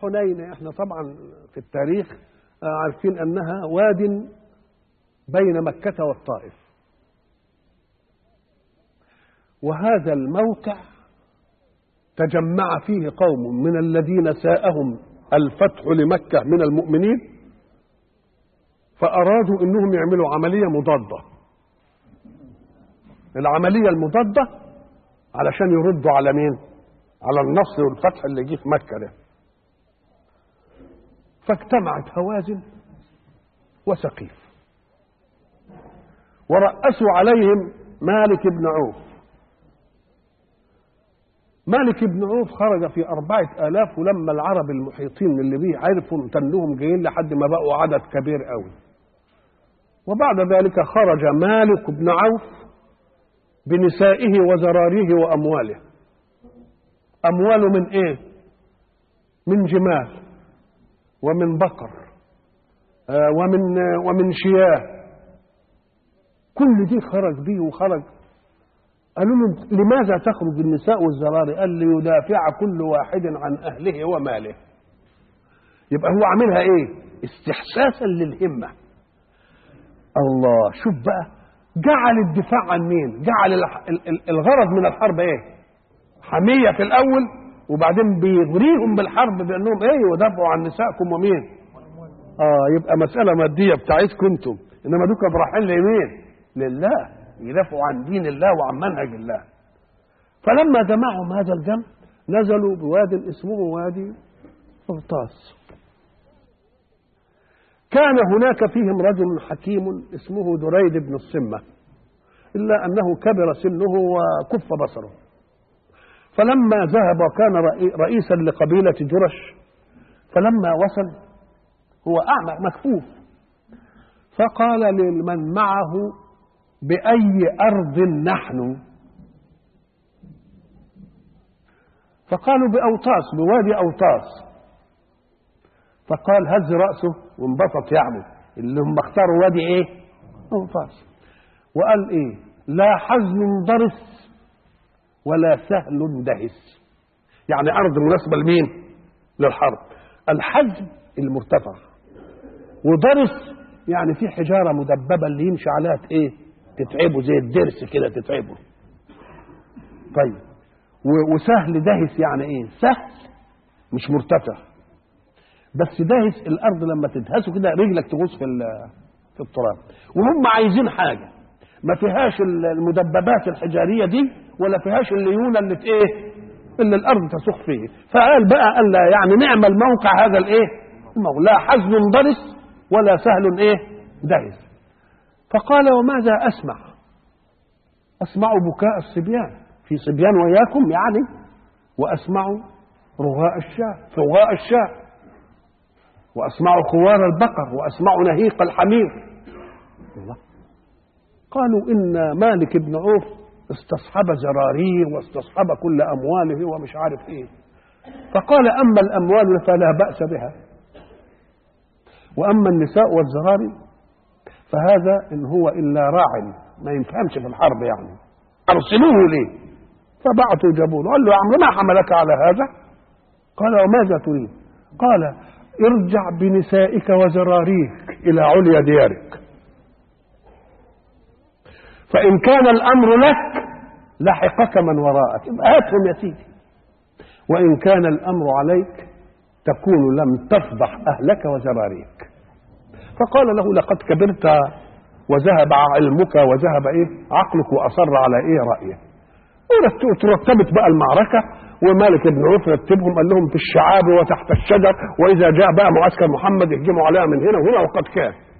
حنين احنا طبعا في التاريخ عارفين انها واد بين مكة والطائف وهذا الموقع تجمع فيه قوم من الذين ساءهم الفتح لمكة من المؤمنين فأرادوا أنهم يعملوا عملية مضادة العملية المضادة علشان يردوا على مين على النصر والفتح اللي جه في مكة ده فاجتمعت هوازن وسقيف ورأسوا عليهم مالك بن عوف مالك بن عوف خرج في أربعة آلاف ولما العرب المحيطين اللي بيه عرفوا تنهم جايين لحد ما بقوا عدد كبير قوي وبعد ذلك خرج مالك بن عوف بنسائه وزراريه وأمواله أمواله من إيه من جمال ومن بقر آه ومن آه ومن شياه كل دي خرج بيه وخرج قالوا له لماذا تخرج النساء والزراري قال ليدافع كل واحد عن أهله وماله يبقى هو عاملها ايه استحساسا للهمة الله شوف بقى جعل الدفاع عن مين جعل الغرض من الحرب ايه حمية في الأول وبعدين بيغريهم بالحرب بأنهم ايه يدافعوا عن نسائكم ومين اه يبقى مسألة مادية بتاعتكم انتم انما دوك رايحين لمين لله يدافعوا عن دين الله وعن منهج الله فلما جمعهم هذا الجمع نزلوا بواد اسمه وادي قرطاس كان هناك فيهم رجل حكيم اسمه دريد بن الصمة إلا أنه كبر سنه وكف بصره فلما ذهب وكان رئيسا لقبيلة جرش فلما وصل هو أعمى مكفوف فقال لمن معه بأي أرض نحن فقالوا بأوطاس بوادي أوطاس فقال هز رأسه وانبسط يعني اللي هم اختاروا وادي ايه أوطاس وقال ايه لا حزن ضرس ولا سهل دهس يعني أرض مناسبة لمين للحرب الحزم المرتفع وضرس يعني في حجارة مدببة اللي يمشي عليها ايه تتعبه زي الدرس كده تتعبه طيب وسهل دهس يعني ايه سهل مش مرتفع بس دهس الارض لما تدهسه كده رجلك تغوص في في التراب وهم عايزين حاجه ما فيهاش المدببات الحجاريه دي ولا فيهاش الليونه اللي ايه اللي الارض تسخ فيه فقال بقى قال لا يعني نعمل موقع هذا الايه الموقع لا حزن ضرس ولا سهل ايه دهس فقال وماذا أسمع أسمع بكاء الصبيان في صبيان وياكم يعني وأسمع رغاء الشاة رغاء الشاة وأسمع خوار البقر وأسمع نهيق الحمير الله قالوا إن مالك بن عوف استصحب زراريه واستصحب كل أمواله ومش عارف إيه فقال أما الأموال فلا بأس بها وأما النساء والزراري فهذا إن هو إلا راع ما يفهمش في الحرب يعني أرسلوه ليه فبعثوا جابوه قال له يا عمرو ما حملك على هذا قال وماذا تريد قال ارجع بنسائك وزراريك إلى عليا ديارك فإن كان الأمر لك لحقك من وراءك يبقى هاتهم يا سيدي وإن كان الأمر عليك تكون لم تفضح أهلك وزراريك فقال له لقد كبرت وذهب علمك وذهب ايه عقلك واصر على ايه رايه ترتبت بقى المعركه ومالك بن عوف رتبهم قال لهم في الشعاب وتحت الشجر واذا جاء بقى معسكر محمد يهجموا عليها من هنا وهنا وقد كان